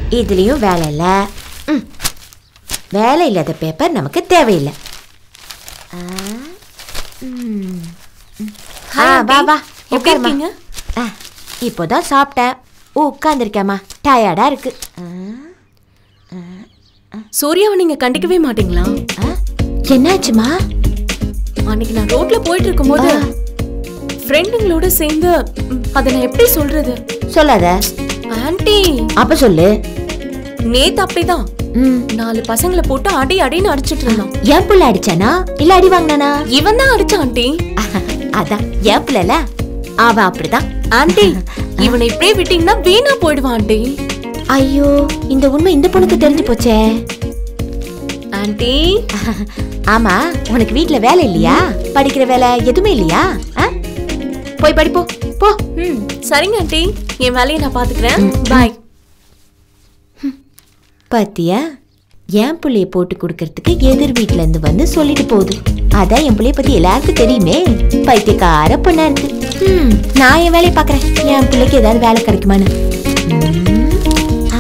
இதுலயும் வேலை இல்லை ம். வேலை இல்லாத பேப்பர் நமக்கு தேவையில்லை ஆ, ம். ஆ, வா வா எப்படி உட்காரும்மா. இருக்கீங்க ஆ, இப்போதான் சாப்பிட்டேன் உட்காந்துருக்கேம்மா டயர்டா இருக்கு ஆ, சூர்யாவை நீங்க கண்டிக்கவே மாட்டீங்களா ஆ, என்னாச்சுமா அன்னைக்கு நான் ரோட்ல போயிட்டு இருக்கும்போது ஃப்ரெண்டுங்களோட சேர்ந்து ம், அதை நான் எப்படி சொல்றது சொல்லாத ஆன்ட்டி அப்ப சொல்லு நேத்து அப்படிதான் ம் நாலு பசங்களை போட்டு அடி அடின்னு அடிச்சிட்டு இருந்தான் என் புள்ள அடிச்சானா இல்ல அடி வாங்கினானா இவன் தான் அடிச்சான் ஆண்டி அதான் என் புள்ளல அவன் அப்படிதான் ஆண்டி இவனை இப்படியே விட்டீங்கன்னா வீணா போயிடுவான் ஆண்டி ஐயோ இந்த உண்மை இந்த பொண்ணுக்கு தெரிஞ்சு போச்சே ஆண்டி ஆமா உனக்கு வீட்ல வேலை இல்லையா படிக்கிற வேலை எதுவுமே இல்லையா ஆ? போய் படிப்போ போ ம் சரிங்க ஆண்டி என் வேலையை நான் பாத்துக்கிறேன் பாய் பாத்தியா என் புள்ளைய போட்டு கொடுக்கறதுக்கு எதிர் வீட்ல இருந்து வந்து சொல்லிட்டு போகுது அதான் என் புள்ளைய பத்தி எல்லாருக்கும் தெரியுமே பைத்தியக்கார பொண்ணா இருக்கு ம், நான் என் வேலையை பாக்குறேன் என் பிள்ளைக்கு ஏதாவது வேலை கிடைக்குமான்னு ம், ஆ,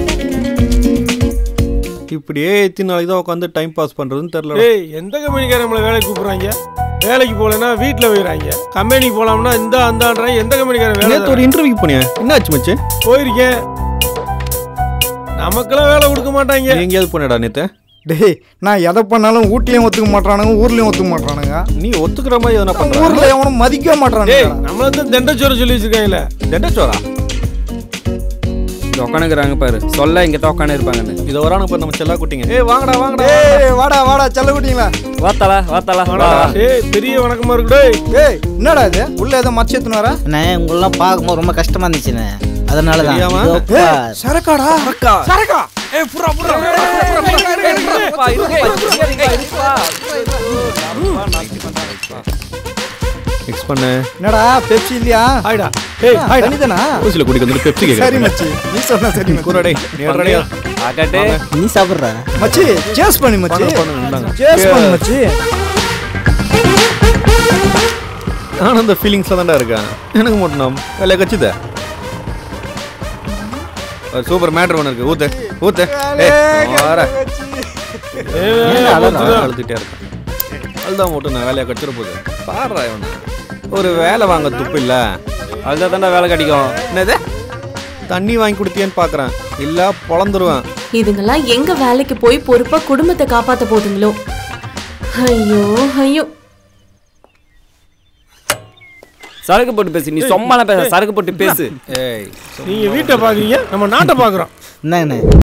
இப்படியே எத்தனை நாளைக்கு தான் உட்காந்து டைம் பாஸ் பண்றதுன்னு தெரியல ஏய் எந்த கம்பெனிக்கார நம்மளை வேலைக்கு கூப்பிடுறாங்க வேலைக்கு போகலன்னா வீட்டில் வைக்கிறாங்க கம்பெனிக்கு போகலாம்னா இந்த அந்தான்றாங்க எந்த கம்பெனிக்கார வேலை நேற்று ஒரு இன்டர்வியூ போனியா என்னாச்சு மச்சு போயிருக்கேன் நமக்கெல்லாம் வேலை கொடுக்க மாட்டாங்க நீ எங்கேயாவது போனடா நேத்து டேய் நான் எதை பண்ணாலும் வீட்லயும் ஒத்துக்க மாட்டானுங்க ஊர்லயும் ஒத்துக்க மாட்டானுங்க நீ ஒத்துக்கிற மாதிரி எதனா பண்ற ஊர்ல எவனும் மதிக்கவே டேய் மாட்டானுங்க நம்மள தான் தண்டச்சோர சொல்லி வச்சிருக்காங்களே தண்டச்சோரா உக்கானுக்குறாங்க பாரு சொல்ல இங்க தான் உட்காந்து இருப்பாங்கன்னு இதை வரானு பாரு நம்ம செல்லா குட்டிங்க ஏய் வாங்கடா வாங்கடா ஏய் வாடா வாடா செல்ல குட்டிங்களா வாத்தாளா வாத்தாளா வாடா. ஏய் பெரிய வணக்கமா இருக்கு டேய் ஏய் என்னடா இது உள்ள ஏதோ மச்ச எத்துன்னு வர அண்ணே உங்களெல்லாம் பார்க்கும்போது ரொம்ப கஷ்டமா இருந்துச்சுண்ணே அதனால தான் தெரியாம? இதோ ஏய் பார். சரக்காடா சரக்கா ஏய் புறா புறா மிக்ஸ் பண்ணு என்னடா பெப்சி இல்லையா ஹாய்டா ஏய் ஹாய்டா தனிதானா ஊசில குடிக்க வந்து பெப்சி சரி கேக்குறேன் மச்சி நீ சொன்னா சரி மச்சி. கூறடே நீ ரெடியா ஆகாட்டு நீ சாப்பிட்ற மச்சி சேஸ் பண்ணு மச்சி பண்ணுங்க, பண்ணுங்க, இந்தாங்க. சேஸ் பண்ணு மச்சி நானும் அந்த ஃபீலிங்ஸ்ல தான்டா இருக்கேன் எனக்கு மட்டும் நான் வேலையை கச்சுத சூப்பர் மேட்ரு ஒன்று இருக்கு ஊத்து ஊத்து ஏய் வர அழுதுகிட்டே இருக்கேன் அதுதான் மட்டும் நான் வேலையை கச்சிட போகுது பாடுறா இவனை ஒரு வேலை வாங்க துப்பு இல்ல அதுதான் தாண்டா வேலை கிடைக்கும் என்னது தண்ணி வாங்கி கொடுத்தியேன்னு பார்க்குறேன் இல்லை பொழந்துருவேன் இதுங்கெல்லாம் எங்க வேலைக்கு போய் பொறுப்பா குடும்பத்தை காப்பாத்த போதுங்களோ ஐயோ ஐயோ சரக்கு போட்டு பேசு நீ சும்மாலாம் பேச சரக்கு போட்டு பேசு ஏய் நீங்க வீட்டை பாக்குறீங்க நம்ம நாட்டை பாக்குறோம் என்னங்கண்ணே